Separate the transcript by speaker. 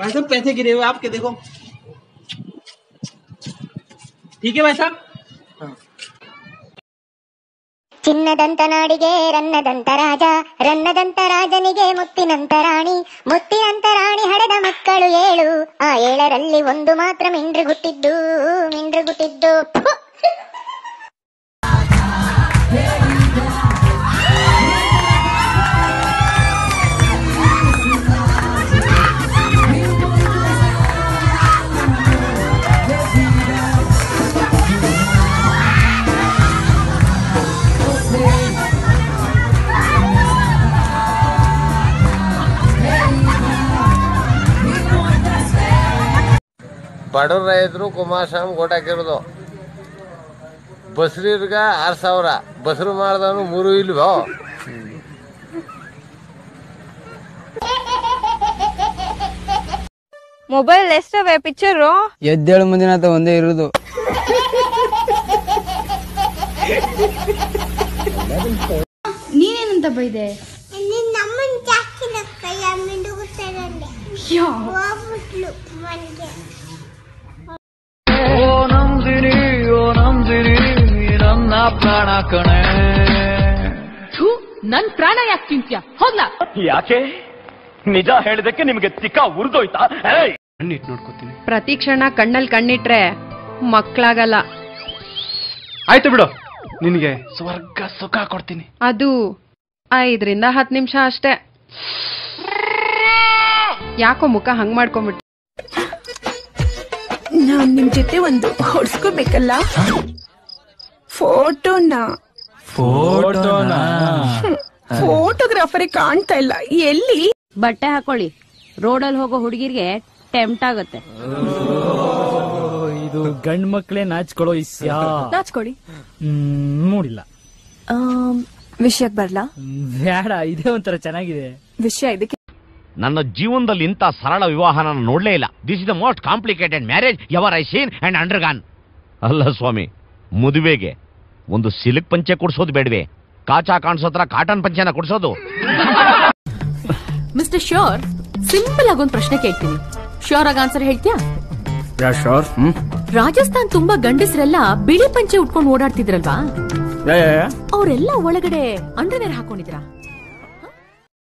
Speaker 1: भाई साहब पैसे गिरे हुए आपके देखो ठीक है भाई साहब
Speaker 2: ಚಿನ್ನದಂತ ನಾಡಿಗೆ ರನ್ನದಂತ ರಾಜ ರನ್ನದಂತ ರಾಜನಿಗೆ ಮುತ್ತಿನಂತ ರಾಣಿ ಮುತ್ತಿನಂತ ರಾಣಿ ಹಡೆದ ಮಕ್ಕಳು ಏಳು ಆ ಏಳರಲ್ಲಿ ಒಂದು ಮಾತ್ರ ಮಿಂಡ್ರಿಗುಟ್ಟಿದ್ದು ಮಿಂಡ್ರಿಗುಟ್ಟಿದ್ದು ಫು!
Speaker 3: ಬಡವ್ರ ರೈತರು ಕುಮಾರಸ್ವಾಮಿ ಓಟ್ ಹಾಕಿರೋದು ಬಸ್ರಿರ್ಗ ಆರು ಸಾವಿರ ಬಸ್ರು ಮಾಡ್ದವನು ಮೂರು ಇಲ್ವೋ
Speaker 4: ಮೊಬೈಲ್ ಎಷ್ಟವೆ ಪಿಕ್ಚರು
Speaker 5: ಎದ್ದೇಳು ಮುಂದಿನ ಒಂದೇ ಇರುದು
Speaker 6: ನೀನೇನಂತ ಬೈದೆ
Speaker 2: ನಮ್ಮನ್ ಜಾಸ್ತಿ ನಕ್ಕಯ್ಯ ಮಿಂಡುಗುತ್ತಾರಲ್ಲಿ ಹೋಗ್ಬಿಟ್ಲು ಮನೆಗೆ
Speaker 7: ನನ್ ಪ್ರಾಣ ಯಾಕೆ ತಿಂತ್ಯ ಹೋಗ್ಲಾ
Speaker 8: ಯಾಕೆ ನಿಜ ಹೇಳಿದಕ್ಕೆ ನಿಮಗೆ ತಿಕ್ಕ ಉರಿದೋಯ್ತಾ
Speaker 7: ಪ್ರತಿ ಕ್ಷಣ ಕಣ್ಣಲ್ಲಿ ಕಣ್ಣಿಟ್ರೆ ಮಕ್ಕಳಾಗಲ್ಲ
Speaker 9: ಆಯ್ತು ಬಿಡು ನಿನಗೆ ಸ್ವರ್ಗ ಸುಖ ಕೊಡ್ತೀನಿ
Speaker 7: ಅದು ಐದರಿಂದ ಹತ್ತು ನಿಮಿಷ ಅಷ್ಟೇ ಯಾಕೋ ಮುಖ ಹಂಗ್ ಮಾಡ್ಕೊಂಬಿಟ್ಟು
Speaker 6: ನಾನ್ ನಿಮ್ ಜೊತೆ ಒಂದು ಹೊಡ್ಸ್ಕೋಬೇಕಲ್ಲ ಫೋಟೋನ ಫೋಟೋಗ್ರಾಫರೇ ಕಾಣ್ತಾ ಇಲ್ಲ ಎಲ್ಲಿ
Speaker 7: ಬಟ್ಟೆ ಹಾಕೊಳ್ಳಿ ರೋಡಲ್ಲಿ ಹೋಗೋ ಹುಡುಗಿರ್ಗೆ ಟೆಂಪ್ಟ್ ಆಗುತ್ತೆ
Speaker 5: ಇದು ಗಂಡ್ ಮಕ್ಳೇ ನಾಚ್ಕೊಳ್ಳೋ ಇಸ್ಯಾ
Speaker 6: ನಾಚ್ಕೊಳ್ಳಿ
Speaker 5: ನೋಡಿಲ್ಲ
Speaker 6: ವಿಷಯಕ್ ಬರ್ಲಾ
Speaker 5: ಬೇಡ ಇದೇ ಒಂಥರ ಚೆನ್ನಾಗಿದೆ
Speaker 6: ವಿಷಯ ಇದಕ್ಕೆ
Speaker 8: ನನ್ನ ಜೀವನದಲ್ಲಿ ಇಂಥ ಸರಳ ವಿವಾಹ ನಾನು ನೋಡ್ಲೇ ಇಲ್ಲ this is the most complicated marriage ever I seen and undergone ಅಲ್ಲ ಸ್ವಾಮಿ ಮದುವೆಗೆ ಒಂದು ಸಿಲ್ಕ್ ಪಂಚೆ ಕೊಡ್ಸೋದು ಬೇಡವೆ ಕಾಚಾ ಕಾಣಿಸೋತ್ರ ಕಾಟನ್ ಪಂಚೆನ ಕೊಡ್ಸೋದು
Speaker 7: ಮಿಸ್ಟರ್ ಶ್ಯೋರ್ ಸಿಂಪಲ್ ಆಗಿ ಒಂದು ಪ್ರಶ್ನೆ ಕೇಳ್ತೀನಿ ಶ್ಯೋರ್ ಆಗಿ ಆನ್ಸರ್ ಹೇಳ್ತೀಯಾ
Speaker 5: ಶೋರ್ ಹ್ಮ್
Speaker 7: ರಾಜಸ್ಥಾನ್ ತುಂಬಾ ಗಂಡಸರೆಲ್ಲ ಬಿಳಿ ಪಂಚೆ ಉಟ್ಕೊಂಡು ಓಡಾಡ್ತಿದ್ರಲ್ವಾ ಅವರೆಲ್ಲ ಒಳಗಡೆ ಅಂಡರ್ವೇರ್ ಹಾಕೊಂಡಿದ್ರಾ